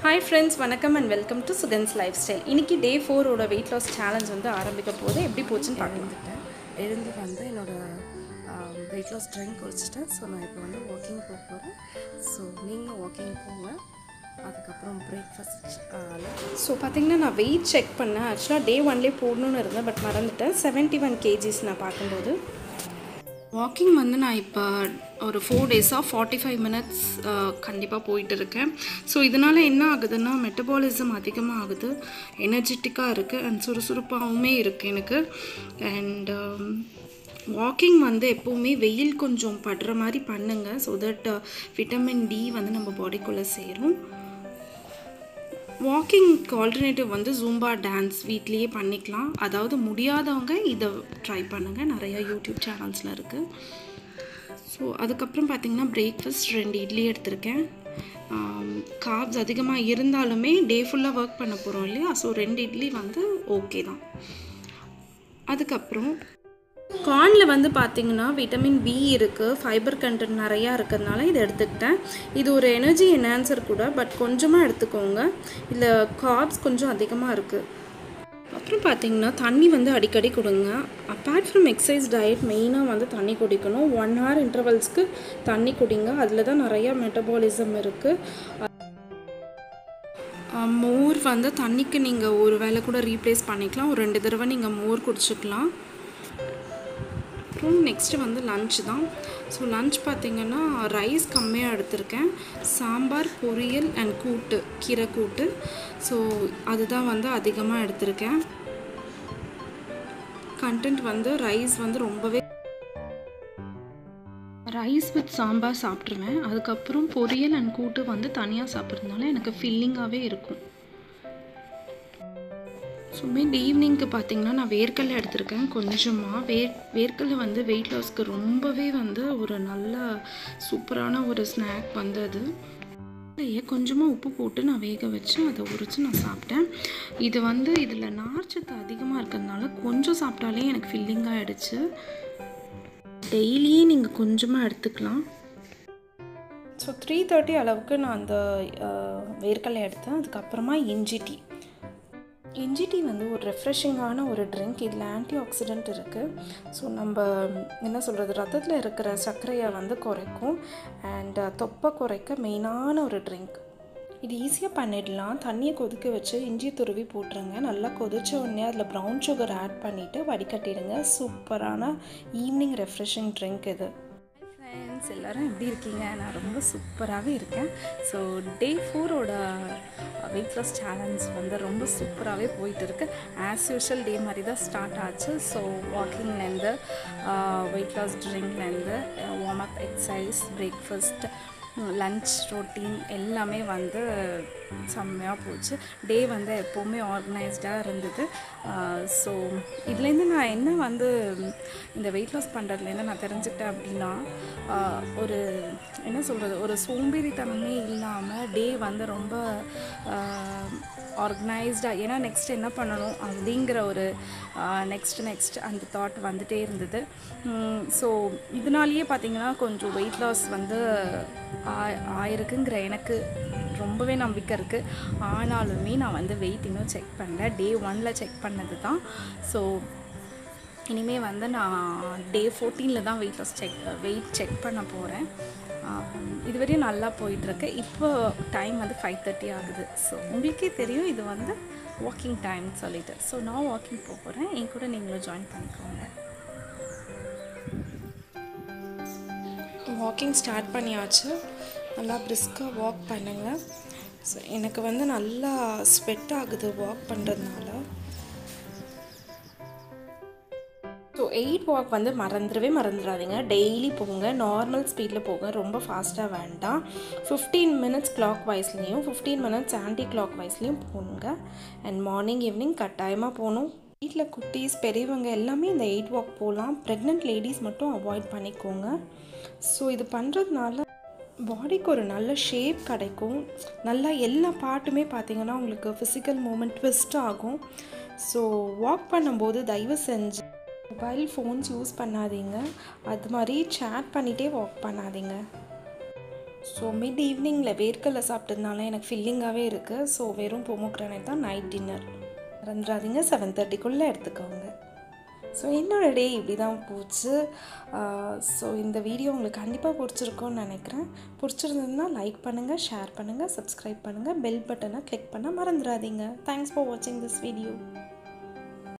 hi friends வணக்கம் and welcome to Sugans life style இன்னைக்கு day ஃபோரோட வெயிட் லாஸ் சேலஞ்ச் வந்து ஆரம்பிக்க போது எப்படி போச்சுன்னு பார்க்கலாம் எழுந்துட்டேன் எழுந்து வந்து என்னோடய வெயிட் லாஸ் ட்ரிங்க் குடிச்சிட்டேன் ஸோ நான் இப்போ வந்து வாக்கிங் போக போகிறேன் ஸோ நீங்களும் வாக்கிங் போங்க அதுக்கப்புறம் பிரேக்ஃபாஸ்ட் ஸோ பார்த்தீங்கன்னா நான் வெயிட் செக் பண்ணேன் ஆக்சுவலாக டே ஒன்லேயே போடணும்னு இருந்தேன் பட் மறந்துட்டேன் செவன்ட்டி ஒன் கேஜிஸ் நான் பார்க்கும்போது வாக்கிங் வந்து நான் இப்போ ஒரு ஃபோர் டேஸாக ஃபார்ட்டி ஃபைவ் மினிட்ஸ் கண்டிப்பாக போயிட்டு இருக்கேன் ஸோ இதனால் என்ன ஆகுதுன்னா மெட்டபாலிசம் அதிகமாக ஆகுது எனர்ஜெட்டிக்காக இருக்குது அண்ட் சுறுசுறுப்பாகவுமே இருக்குது எனக்கு அண்ட் வாக்கிங் வந்து எப்போவுமே வெயில் கொஞ்சம் படுற மாதிரி பண்ணுங்கள் ஸோ தட் விட்டமின் டி வந்து நம்ம பாடிக்குள்ளே சேரும் வாக்கிங்க்கு ஆல்டர்னேட்டிவ் வந்து ஜூம்பா டான்ஸ் வீட்லேயே பண்ணிக்கலாம் அதாவது முடியாதவங்க இதை ட்ரை பண்ணுங்கள் நிறையா யூடியூப் சேனல்ஸில் இருக்குது ஸோ அதுக்கப்புறம் பார்த்திங்கன்னா பிரேக்ஃபாஸ்ட் ரெண்டு இட்லி எடுத்திருக்கேன் காப்ஸ் அதிகமாக இருந்தாலுமே டே ஃபுல்லாக ஒர்க் பண்ண போகிறோம் இல்லையா ஸோ ரெண்டு இட்லி வந்து ஓகே தான் அதுக்கப்புறம் கார்னில் வந்து பார்த்தீங்கன்னா விட்டமின் பி இருக்குது ஃபைபர் கண்டென்ட் நிறையா இருக்கிறதுனால இதை எடுத்துக்கிட்டேன் இது ஒரு எனர்ஜி என்ஹான்சர் கூட பட் கொஞ்சமாக எடுத்துக்கோங்க இதில் கார்ப்ஸ் கொஞ்சம் அதிகமாக இருக்குது அப்புறம் பார்த்தீங்கன்னா தண்ணி வந்து அடிக்கடி கொடுங்க அப்பார்ட் ஃப்ரம் எக்ஸசைஸ் டயட் மெயினாக வந்து தண்ணி குடிக்கணும் ஒன் ஹவர் இன்டர்வல்ஸ்க்கு தண்ணி குடிங்க அதில் தான் நிறையா மெட்டபாலிசம் இருக்குது மோர் வந்து தண்ணிக்கு நீங்கள் ஒரு வேளை கூட ரீப்ளேஸ் பண்ணிக்கலாம் ஒரு ரெண்டு தடவை நீங்கள் மோர் குடிச்சிக்கலாம் அப்புறம் நெக்ஸ்ட்டு வந்து லன்ச் தான் ஸோ லன்ச் பார்த்திங்கன்னா ரைஸ் கம்மியாக எடுத்திருக்கேன் சாம்பார் பொரியல் அண்ட் கூட்டு கீரை கூட்டு ஸோ அதுதான் வந்து அதிகமாக எடுத்திருக்கேன் கண்டென்ட் வந்து ரைஸ் வந்து ரொம்பவே ரைஸ் வித் சாம்பார் சாப்பிட்ருவேன் அதுக்கப்புறம் பொரியல் அண்ட் கூட்டு வந்து தனியாக சாப்பிட்றதுனால எனக்கு ஃபில்லிங்காகவே இருக்கும் ஸோ மீன் ஈவினிங்க்கு பார்த்தீங்கன்னா நான் வேர்க்கடலை எடுத்திருக்கேன் கொஞ்சமாக வேர் வேர்க்கடலை வந்து வெயிட் லாஸ்க்கு ரொம்பவே வந்து ஒரு நல்ல சூப்பரான ஒரு ஸ்நாக் வந்து அது இல்லையே கொஞ்சமாக உப்பு போட்டு நான் வேக வச்சு அதை உரித்து நான் சாப்பிட்டேன் இது வந்து இதில் நார்ச்சத்து அதிகமாக இருக்கிறதுனால கொஞ்சம் சாப்பிட்டாலே எனக்கு ஃபில்லிங் ஆகிடுச்சு டெய்லியே நீங்கள் கொஞ்சமாக எடுத்துக்கலாம் ஸோ த்ரீ தேர்ட்டி அளவுக்கு நான் அந்த வேர்க்கடலை எடுத்தேன் அதுக்கப்புறமா இஞ்சி டீ இஞ்சி டீ வந்து ஒரு ரெஃப்ரெஷிங்கான ஒரு ட்ரிங்க் இதில் ஆன்டி ஆக்சிடென்ட் இருக்குது ஸோ நம்ம என்ன சொல்கிறது ரத்தத்தில் இருக்கிற சர்க்கரையை வந்து குறைக்கும் அண்ட் தொப்பை குறைக்க மெயினான ஒரு ட்ரிங்க் இது ஈஸியாக பண்ணிடலாம் தண்ணியை கொதிக்க வச்சு இஞ்சி துருவி போட்டுருங்க நல்லா கொதிச்ச உடனே அதில் ப்ரௌன் சுகர் ஆட் பண்ணிவிட்டு வடிகட்டிடுங்க சூப்பரான ஈவினிங் ரெஃப்ரெஷிங் ட்ரிங்க் இது ஃப்ரெண்ட்ஸ் எல்லோரும் எப்படி இருக்கீங்க நான் ரொம்ப சூப்பராகவே இருக்கேன் ஸோ டே ஃபோரோட வெயிட் லாஸ் சேலஞ்ச் வந்து ரொம்ப சூப்பராகவே போயிட்டு இருக்கு ஆஸ் யூஷுவல் டே மாதிரி தான் ஸ்டார்ட் ஆச்சு ஸோ வாக்கிங்லேருந்து வெயிட் லாஸ் ட்ரிங்க்லேருந்து warm up exercise breakfast lunch routine எல்லாமே வந்து செம்மையாக போச்சு டே வந்து எப்போவுமே ஆர்கனைஸ்டாக இருந்தது ஸோ இதுலேருந்து நான் என்ன வந்து இந்த வெயிட் லாஸ் பண்ணுறதுலேருந்து நான் தெரிஞ்சுக்கிட்டேன் அப்படின்னா ஒரு என்ன சொல்கிறது ஒரு சோம்பேறித்தனமே இல்லாமல் டே வந்து ரொம்ப ஆர்கனைஸ்டாக ஏன்னா நெக்ஸ்ட் என்ன பண்ணணும் அப்படிங்கிற ஒரு நெக்ஸ்ட் நெக்ஸ்ட் அந்த தாட் வந்துகிட்டே இருந்தது ஸோ இதனாலேயே பார்த்திங்கன்னா கொஞ்சம் வெயிட் லாஸ் வந்து ஆயிருக்குங்கிற எனக்கு ரொம்பவே நம்பிக்கை இருக்குது ஆனாலுமே நான் வந்து வெயிட் இன்னும் செக் பண்ணல டே ஒனில் செக் பண்ணது தான் ஸோ இனிமேல் வந்து நான் டே ஃபோர்டீனில் தான் weight loss check weight check பண்ண போகிறேன் இதுவரையும் நல்லா போயிட்டுருக்கு இப்போ டைம் வந்து ஃபைவ் தேர்ட்டி ஆகுது ஸோ உங்களுக்கே தெரியும் இது வந்து வாக்கிங் டைம் சொல்லிட்டு ஸோ நான் வாக்கிங் போக போகிறேன் என் கூட நீங்களும் ஜாயின் பண்ணிக்கோங்க வாக்கிங் ஸ்டார்ட் பண்ணியாச்சு நல்லா பிரிஸ்காக வாக் பண்ணுங்கள் ஸோ எனக்கு வந்து நல்லா ஸ்வெட் ஆகுது வாக் பண்ணுறதுனால ஸோ எயிட் வாக் வந்து மறந்துடவே மறந்துடாதீங்க டெய்லி போங்க நார்மல் ஸ்பீடில் போங்க ரொம்ப ஃபாஸ்ட்டாக வேண்டாம் ஃபிஃப்டீன் மினிட்ஸ் கிளாக் வைஸ்லேயும் ஃபிஃப்டீன் மினிட்ஸ் ஆன்டி கிளாக் வைஸ்லேயும் போகணுங்க அண்ட் மார்னிங் ஈவினிங் கட்டாயமாக போகணும் வீட்டில் குட்டீஸ் பெரியவங்க எல்லாமே இந்த எயிட் வாக் போகலாம் ப்ரெக்னென்ட் லேடிஸ் மட்டும் அவாய்ட் பண்ணிக்கோங்க ஸோ இது பண்ணுறதுனால பாடிக்கு ஒரு நல்ல ஷேப் கிடைக்கும் நல்லா எல்லா பாட்டுமே பார்த்திங்கன்னா உங்களுக்கு ஃபிசிக்கல் மூமெண்ட் ட்விஸ்ட் ஆகும் ஸோ வாக் பண்ணும்போது தயவு செஞ்சு மொபைல் ஃபோன்ஸ் யூஸ் பண்ணாதீங்க அது மாதிரி சேட் பண்ணிகிட்டே வாக் பண்ணாதீங்க ஸோ மிட் ஈவினிங்கில் வேர்க்கடலை சாப்பிட்டதுனால எனக்கு ஃபில்லிங்காகவே இருக்குது ஸோ வெறும் பொமோக்ரானேட் தான் நைட் டின்னர் மறந்துடாதீங்க செவன் தேர்ட்டிக்குள்ளே எடுத்துக்கோங்க ஸோ என்னோட டே இப்படி தான் போச்சு ஸோ இந்த வீடியோ உங்களுக்கு கண்டிப்பாக பிடிச்சிருக்கும்னு நினைக்கிறேன் பிடிச்சிருந்ததுன்னா லைக் பண்ணுங்கள் ஷேர் பண்ணுங்கள் சப்ஸ்கிரைப் பண்ணுங்கள் பெல் பட்டனை கிளிக் பண்ண மறந்துடாதீங்க தேங்க்ஸ் ஃபார் வாட்சிங் திஸ் வீடியோ